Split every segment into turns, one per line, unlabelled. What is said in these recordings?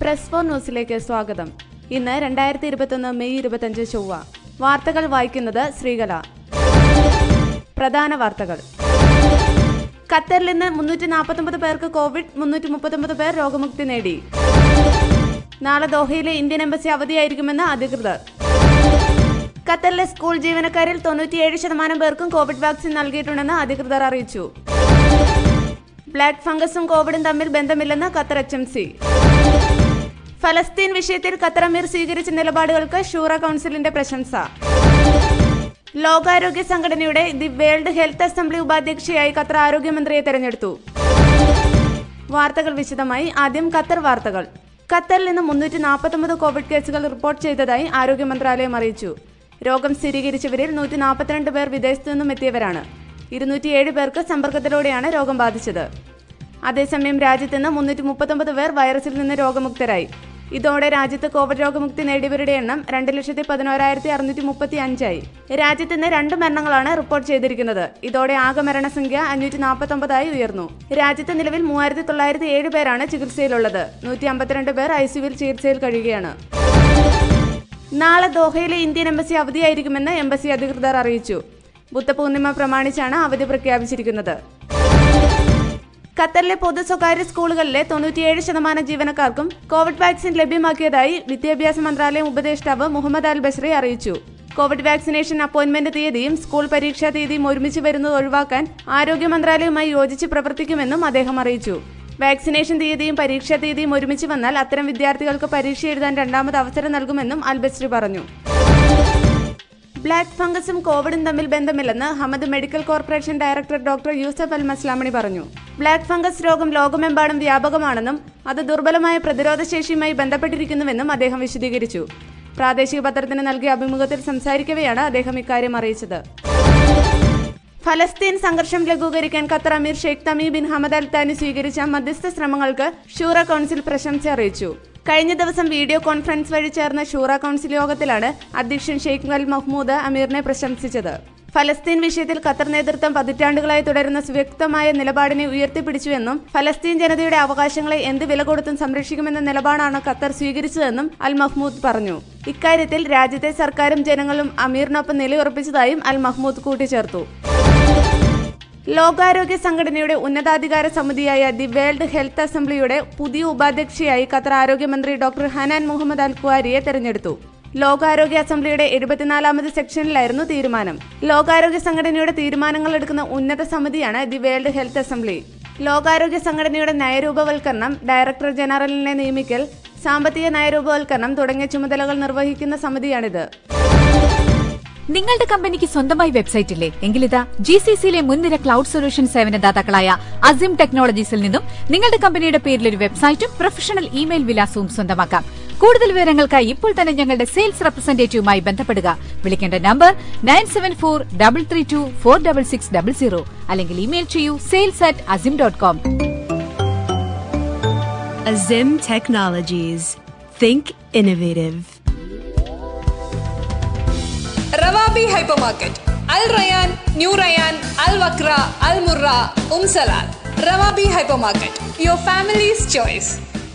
Press four ന്യൂസിലേക്ക് സ്വാഗതം ഇന്ന് രണ്ടായിരത്തി ഇരുപത്തൊന്ന് മെയ് ഇരുപത്തഞ്ച് ചൊവ്വ വാർത്തകൾ വായിക്കുന്നത് ശ്രീകല പ്രധാന വാർത്തകൾ ഖത്തറിൽ നിന്ന് മുന്നൂറ്റി നാൽപ്പത്തൊമ്പത് പേർക്ക് കോവിഡ് മുന്നൂറ്റി മുപ്പത്തൊമ്പത് പേർ രോഗമുക്തി നേടി നാളെ ദോഹയിലെ ഇന്ത്യൻ എംബസി അവധിയായിരിക്കുമെന്ന് അധികൃതർ ഖത്തറിലെ സ്കൂൾ ജീവനക്കാരിൽ തൊണ്ണൂറ്റിയേഴ് ശതമാനം പേർക്കും കോവിഡ് വാക്സിൻ നൽകിയിട്ടുണ്ടെന്ന് അധികൃതർ അറിയിച്ചു ബ്ലാക്ക് ഫംഗസും കോവിഡും തമ്മിൽ ബന്ധമില്ലെന്ന് ഖത്തർ എച്ച് എം സി ഫലസ്തീൻ വിഷയത്തിൽ ഖത്തർ അമീർ സ്വീകരിച്ച നിലപാടുകൾക്ക് ഷൂറ കൗൺസിലിന്റെ പ്രശംസ ലോകാരോഗ്യ സംഘടനയുടെ ദി വേൾഡ് ഹെൽത്ത് അസംബ്ലി ഉപാധ്യക്ഷയായി ഖത്തർ ആരോഗ്യമന്ത്രിയെ തെരഞ്ഞെടുത്തു വാർത്തകൾ വിശദമായി ആദ്യം ഖത്തർ വാർത്തകൾ ഖത്തറിൽ നിന്ന് മുന്നൂറ്റി നാൽപ്പത്തൊമ്പത് കോവിഡ് കേസുകൾ റിപ്പോർട്ട് ചെയ്തതായി ആരോഗ്യ മന്ത്രാലയം അറിയിച്ചു രോഗം സ്ഥിരീകരിച്ചവരിൽ നൂറ്റി നാൽപ്പത്തിരണ്ട് പേർ വിദേശത്തു നിന്നും എത്തിയവരാണ് ഇരുന്നൂറ്റിയേഴ് പേർക്ക് സമ്പർക്കത്തിലൂടെയാണ് രോഗം ബാധിച്ചത് അതേസമയം രാജ്യത്ത് നിന്ന് മുന്നൂറ്റി മുപ്പത്തൊമ്പത് പേർ വൈറസിൽ നിന്ന് രോഗമുക്തരായി ഇതോടെ രാജ്യത്ത് കോവിഡ് രോഗമുക്തി നേടിയവരുടെ എണ്ണം രണ്ട് ലക്ഷത്തി പതിനോരായിരത്തി അറുന്നൂറ്റി മുപ്പത്തി അഞ്ചായി രാജ്യത്ത് നിന്ന് രണ്ട് മരണങ്ങളാണ് റിപ്പോർട്ട് ചെയ്തിരിക്കുന്നത് ഇതോടെ ആകെ മരണസംഖ്യ അഞ്ഞൂറ്റി നാൽപ്പത്തൊമ്പതായി ഉയർന്നു രാജ്യത്ത് നിലവിൽ മൂവായിരത്തി തൊള്ളായിരത്തി ഏഴ് പേരാണ് ചികിത്സയിലുള്ളത് നൂറ്റി അമ്പത്തിരണ്ട് പേർ ഐസിയുവിൽ ചികിത്സയിൽ കഴിയുകയാണ് നാളെ ദോഹയിലെ ഇന്ത്യൻ എംബസി അവധിയായിരിക്കുമെന്ന് എംബസി അധികൃതർ അറിയിച്ചു ബുദ്ധപൂർണിമ പ്രമാണിച്ചാണ് അവധി പ്രഖ്യാപിച്ചിരിക്കുന്നത് ഖത്തറിലെ പൊതു സ്വകാര്യ സ്കൂളുകളിലെ തൊണ്ണൂറ്റിയേഴ് ശതമാനം ജീവനക്കാർക്കും കോവിഡ് വാക്സിൻ ലഭ്യമാക്കിയതായി വിദ്യാഭ്യാസ മന്ത്രാലയം ഉപദേഷ്ടാവ് മുഹമ്മദ് അൽ ബഷ്രി അറിയിച്ചു കോവിഡ് വാക്സിനേഷൻ അപ്പോയിന്റ്മെന്റ് തീയതിയും സ്കൂൾ പരീക്ഷാ തീയതിയും ഒരുമിച്ച് വരുന്നത് ഒഴിവാക്കാൻ ആരോഗ്യ മന്ത്രാലയവുമായി യോജിച്ച് പ്രവർത്തിക്കുമെന്നും അദ്ദേഹം അറിയിച്ചു വാക്സിനേഷൻ തീയതിയും പരീക്ഷാ തീയതിയും ഒരുമിച്ച് വന്നാൽ അത്തരം വിദ്യാർത്ഥികൾക്ക് പരീക്ഷ എഴുതാൻ രണ്ടാമത് അവസരം നൽകുമെന്നും അൽ ബസ്രി പറഞ്ഞു ബ്ലാക്ക് ഫംഗസും കോവിഡും തമ്മിൽ ബന്ധമില്ലെന്ന് Hamad Medical Corporation director doctor Yusuf Al Maslamani പറഞ്ഞു ബ്ലാക്ക് ഫംഗസ് രോഗം ലോകമെമ്പാടും വ്യാപകമാണെന്നും അത് ദുർബലമായ പ്രതിരോധശേഷിയുമായി ബന്ധപ്പെട്ടിരിക്കുന്നുവെന്നും അദ്ദേഹം വിശദീകരിച്ചു പ്രാദേശിക പത്രത്തിന് നൽകിയ അഭിമുഖത്തിൽ സംസാരിക്കവെയാണ് അദ്ദേഹം ഇക്കാര്യം അറിയിച്ചത് ഫലസ്തീൻ സംഘർഷം ലഘൂകരിക്കാൻ Qatar Emir Sheikh Tamim bin Hamad Al Thani സ്വീകരിച്ച മധ്യസ്ഥ ശ്രമങ്ങൾക്ക് ഷൂറ കൗൺസിൽ പ്രശംസ അറിയിച്ചു കഴിഞ്ഞ ദിവസം വീഡിയോ കോൺഫറൻസ് വഴി ചേർന്ന ഷൂറ കൗൺസിൽ യോഗത്തിലാണ് അധ്യക്ഷൻ ഷെയ്ഖ് അൽ മഹ്മൂദ് അമീറിനെ പ്രശംസിച്ചത് ഫലസ്തീൻ വിഷയത്തിൽ ഖത്തർ നേതൃത്വം പതിറ്റാണ്ടുകളായി തുടരുന്ന സുവ്യക്തമായ നിലപാടിനെ ഉയർത്തിപ്പിടിച്ചുവെന്നും ഫലസ്തീൻ ജനതയുടെ അവകാശങ്ങളെ എന്ത് വില കൊടുത്തും സംരക്ഷിക്കുമെന്ന നിലപാടാണ് ഖത്തർ സ്വീകരിച്ചതെന്നും അൽ മഹ്മൂദ് പറഞ്ഞു ഇക്കാര്യത്തിൽ രാജ്യത്തെ സർക്കാരും ജനങ്ങളും അമീറിനൊപ്പം നിലയുറപ്പിച്ചതായും അൽ മഹ്മൂദ് കൂട്ടിച്ചേർത്തു ലോകാരോഗ്യ സംഘടനയുടെ ഉന്നതാധികാര സമിതിയായ ദി വേൾഡ് ഹെൽത്ത് അസംബ്ലിയുടെ പുതിയ ഉപാധ്യക്ഷയായി ഖത്തർ ആരോഗ്യമന്ത്രി ഡോക്ടർ ഹനാൻ മുഹമ്മദ് അൽ ഖുവാരിയെ തെരഞ്ഞെടുത്തു ലോകാരോഗ്യ അസംബ്ലിയുടെ എഴുപത്തിനാലാമത് സെക്ഷനിലായിരുന്നു തീരുമാനം ലോകാരോഗ്യ സംഘടനയുടെ തീരുമാനങ്ങൾ എടുക്കുന്ന ഉന്നത സമിതിയാണ് ദി വേൾഡ് ഹെൽത്ത് അസംബ്ലി ലോകാരോഗ്യ സംഘടനയുടെ നയരൂപവൽക്കരണം ഡയറക്ടർ ജനറലിനെ നിയമിക്കൽ സാമ്പത്തിക നയരൂപവൽക്കരണം തുടങ്ങിയ ചുമതലകൾ നിർവഹിക്കുന്ന സമിതിയാണിത്
നിങ്ങളുടെ കമ്പനിക്ക് സ്വന്തമായി വെബ്സൈറ്റ് ഇല്ലേ എങ്കിലിതാ ജി സി സിയിലെ മുൻനിര ക്ലൗഡ് സൊല്യൂഷൻ സേവനദാതാക്കളായ അസിം ടെക്നോളജീസിൽ നിന്നും നിങ്ങളുടെ കമ്പനിയുടെ പേരിൽ ഒരു വെബ്സൈറ്റും പ്രൊഫഷണൽ ഇമെയിൽ വിലാസവും സ്വന്തമാക്കാം കൂടുതൽ വിവരങ്ങൾക്കായി ഇപ്പോൾ തന്നെ ഞങ്ങളുടെ സെയിൽസ് റെപ്രസെന്റേറ്റീവുമായി ബന്ധപ്പെടുക വിളിക്കേണ്ട number nine seven four double three two four double six double zero അല്ലെങ്കിൽ ഇമെയിൽ ചെയ്യൂ sales at Azim dot com
Azim Technologies. Think innovative.
Rawabi hypermarket Al Rayyan New Rayyan Al Wakra Al Murra Umm Salal Rawabi hypermarket your family's choice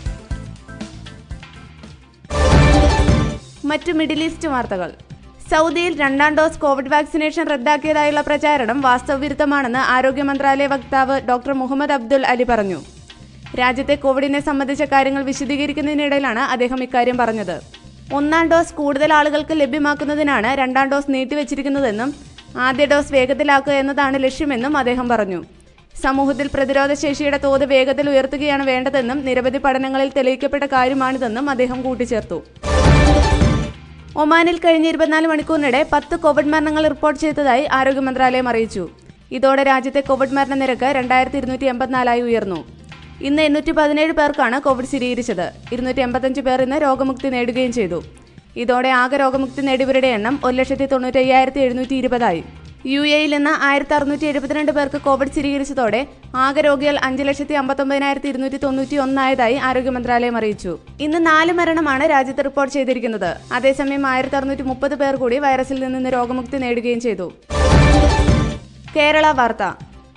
മറ്റു Middle East വാർത്തകൾ സൗദിയിൽ രണ്ടാം dose Covid vaccination റദ്ദാക്കിയതായുള്ള പ്രചാരണം വാസ്തവവിരുദ്ധമാണെന്ന് ആരോഗ്യ മന്ത്രാലയ വക്താവ് doctor Muhammad Abdul Ali പറഞ്ഞു രാജ്യത്തെ കോവിഡിനെ സംബന്ധിച്ച കാര്യങ്ങൾ വിശദീകരിക്കുന്നതിനിടയിലാണ് അദ്ദേഹം ഇക്കാര്യം പറഞ്ഞത് ഒന്നാം ഡോസ് കൂടുതൽ ആളുകൾക്ക് ലഭ്യമാക്കുന്നതിനാണ് രണ്ടാം ഡോസ് നീട്ടിവച്ചിരിക്കുന്നതെന്നും ആദ്യ ഡോസ് വേഗത്തിലാക്കുക എന്നതാണ് ലക്ഷ്യമെന്നും അദ്ദേഹം പറഞ്ഞു സമൂഹത്തിൽ പ്രതിരോധശേഷിയുടെ തോത് വേഗത്തിൽ ഉയർത്തുകയാണ് വേണ്ടതെന്നും നിരവധി പഠനങ്ങളിൽ തെളിയിക്കപ്പെട്ട കാര്യമാണിതെന്നും അദ്ദേഹം കൂട്ടിച്ചേർത്തു ഒമാനിൽ കഴിഞ്ഞ ഇരുപത്തിനാല് മണിക്കൂറിനിടെ പത്ത് കോവിഡ് മരണങ്ങൾ റിപ്പോർട്ട് ചെയ്തതായി ആരോഗ്യ മന്ത്രാലയം അറിയിച്ചു ഇതോടെ രാജ്യത്തെ കോവിഡ് മരണനിരക്ക് രണ്ടായിരത്തി ഇരുന്നൂറ്റി എൺപത്തിനാലായി ഉയർന്നു ഇന്ന് എണ്ണൂറ്റി പതിനേഴ് പേർക്കാണ് കോവിഡ് സ്ഥിരീകരിച്ചത് ഇരുന്നൂറ്റി എൺപത്തഞ്ച് പേർ ഇന്ന് രോഗമുക്തി നേടുകയും ചെയ്തു ഇതോടെ ആകെ രോഗമുക്തി നേടിയവരുടെ എണ്ണം ഒരു ലക്ഷത്തി തൊണ്ണൂറ്റി അയ്യായിരത്തി എഴുന്നൂറ്റി ഇരുപതായി യു എയിൽ നിന്ന് ആയിരത്തി അറുന്നൂറ്റി എഴുപത്തിരണ്ട് പേർക്ക് കോവിഡ് സ്ഥിരീകരിച്ചതോടെ ആകെ രോഗികൾ അഞ്ച് ലക്ഷത്തി അമ്പത്തൊമ്പതിനായിരത്തി ഇരുന്നൂറ്റി തൊണ്ണൂറ്റി ഒന്നായതായി ആരോഗ്യ മന്ത്രാലയം അറിയിച്ചു ഇന്ന് നാല് മരണമാണ് രാജ്യത്ത് റിപ്പോർട്ട് ചെയ്തിരിക്കുന്നത് അതേസമയം ആയിരത്തി അറുന്നൂറ്റി മുപ്പത് പേർ കൂടി വൈറസിൽ നിന്ന് ഇന്ന് രോഗമുക്തി നേടുകയും ചെയ്തു കേരള വാർത്ത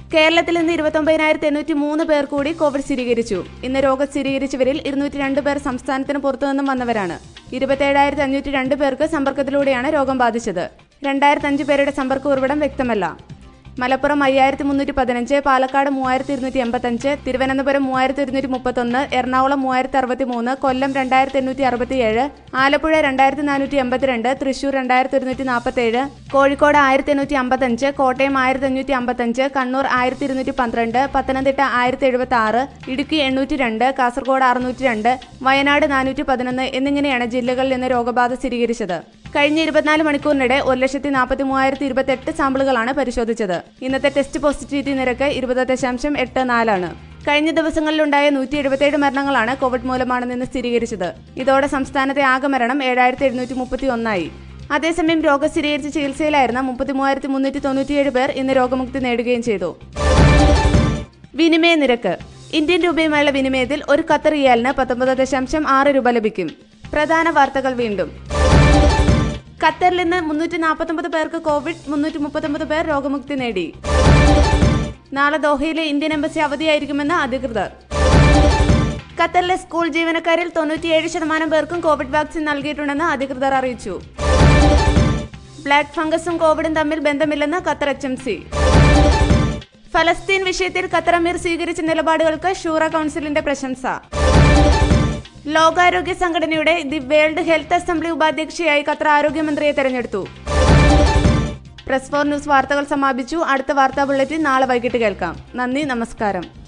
കേരളത്തിൽ ഇന്ന് ഇരുപത്തൊമ്പതിനായിരത്തി എണ്ണൂറ്റി മൂന്ന് പേർ കൂടി കോവിഡ് സ്ഥിരീകരിച്ചു ഇന്ന് രോഗം സ്ഥിരീകരിച്ചവരിൽ ഇരുന്നൂറ്റി രണ്ട് പേർ സംസ്ഥാനത്തിന് പുറത്തുനിന്നും വന്നവരാണ് ഇരുപത്തേഴായിരത്തി അഞ്ഞൂറ്റി രണ്ട് പേർക്ക് സമ്പർക്കത്തിലൂടെയാണ് രോഗം ബാധിച്ചത് രണ്ടായിരത്തി അഞ്ച് പേരുടെ സമ്പർക്ക ഉറവിടം വ്യക്തമല്ല മലപ്പുറം അയ്യായിരത്തി മുന്നൂറ്റി പതിനഞ്ച് പാലക്കാട് മൂവായിരത്തി ഇരുന്നൂറ്റി എൺപത്തഞ്ച് തിരുവനന്തപുരം മൂവായിരത്തി ഒരുന്നൂറ്റി മുപ്പത്തൊന്ന് എറണാകുളം മൂവായിരത്തി അറുപത്തി മൂന്ന് കൊല്ലം രണ്ടായിരത്തി എണ്ണൂറ്റി അറുപത്തിയേഴ് ആലപ്പുഴ രണ്ടായിരത്തി നാനൂറ്റി എൺപത്തിരണ്ട് തൃശൂർ രണ്ടായിരത്തി ഒരുന്നൂറ്റി നാൽപ്പത്തേഴ് കോഴിക്കോട് ആയിരത്തി എണ്ണൂറ്റി അമ്പത്തഞ്ച് കോട്ടയം ആയിരത്തി അഞ്ഞൂറ്റി അമ്പത്തഞ്ച് കണ്ണൂർ ആയിരത്തി ഇരുന്നൂറ്റി പന്ത്രണ്ട് പത്തനംതിട്ട ആയിരത്തി എഴുപത്തി ആറ് ഇടുക്കി എണ്ണൂറ്റി രണ്ട് കാസർഗോഡ് അറുന്നൂറ്റി രണ്ട് വയനാട് നാനൂറ്റി പതിനൊന്ന് എന്നിങ്ങനെയാണ് ജില്ലകളിൽ നിന്ന് രോഗബാധ സ്ഥിരീകരിച്ചത് കഴിഞ്ഞ ഇരുപത്തിനാല് മണിക്കൂറിനിടെ ഒരു ലക്ഷത്തി നാൽപ്പത്തി മൂവായിരത്തി ഇരുപത്തെട്ട് സാമ്പിളുകളാണ് പരിശോധിച്ചത് ഇന്നത്തെ ടെസ്റ്റ് പോസിറ്റിവിറ്റി നിരക്ക് ഇരുപത് ദശാംശം എട്ട് നാലാണ് കഴിഞ്ഞ ദിവസങ്ങളിലുണ്ടായ നൂറ്റി എഴുപത്തിയേഴ് മരണങ്ങളാണ് കോവിഡ് മൂലമാണെന്ന് സ്ഥിരീകരിച്ചത് ഇതോടെ സംസ്ഥാനത്തെ ആകെ മരണം ഏഴായിരത്തി എഴുന്നൂറ്റി മുപ്പത്തി ഒന്നായി അതേസമയം രോഗം സ്ഥിരീകരിച്ച് ചികിത്സയിലായിരുന്ന മുപ്പത്തി മൂവായിരത്തി മുന്നൂറ്റി തൊണ്ണൂറ്റിയേഴ് പേർ ഇന്ന് രോഗമുക്തി നേടുകയും ചെയ്തു വിനിമയ നിരക്ക് ഇന്ത്യൻ രൂപയുമായുള്ള വിനിമയത്തിൽ ഒരു ഖത്തർ റിയാലിന് പത്തൊമ്പത് ദശാംശം ആറ് രൂപ ലഭിക്കും പ്രധാന വാർത്തകൾ വീണ്ടും ഖത്തറിൽ നിന്ന് മുന്നൂറ്റി നാൽപ്പത്തൊമ്പത് പേർക്ക് കോവിഡ് മുന്നൂറ്റി മുപ്പത്തൊമ്പത് പേർ രോഗമുക്തി നേടി നാളെ ദോഹയിലെ ഇന്ത്യൻ എംബസി അവധിയായിരിക്കുമെന്ന് അധികൃതർ ഖത്തറിലെ സ്കൂൾ ജീവനക്കാരിൽ തൊണ്ണൂറ്റിയേഴ് ശതമാനം പേർക്കും കോവിഡ് വാക്സിൻ നൽകിയിട്ടുണ്ടെന്ന് അധികൃതർ അറിയിച്ചു ബ്ലാക്ക് ഫംഗസും കോവിഡും തമ്മിൽ ബന്ധമില്ലെന്ന് ഖത്തർ എച്ച് എം സി ഫലസ്തീൻ വിഷയത്തിൽ ഖത്തർ അമീർ സ്വീകരിച്ച നിലപാടുകൾക്ക് ഷൂറ കൗൺസിലിന്റെ പ്രശംസ ലോകാരോഗ്യ സംഘടനയുടെ ദി വേൾഡ് ഹെൽത്ത് അസംബ്ലി ഉപാധ്യക്ഷയായി ഖത്തർ ആരോഗ്യമന്ത്രിയെ തെരഞ്ഞെടുത്തു പ്രസ് ഫോർ ന്യൂസ് വാർത്തകൾ സമാപിച്ചു അടുത്ത വാർത്താ ബുള്ളറ്റിൻ നാളെ വൈകിട്ട് കേൾക്കാം നന്ദി നമസ്കാരം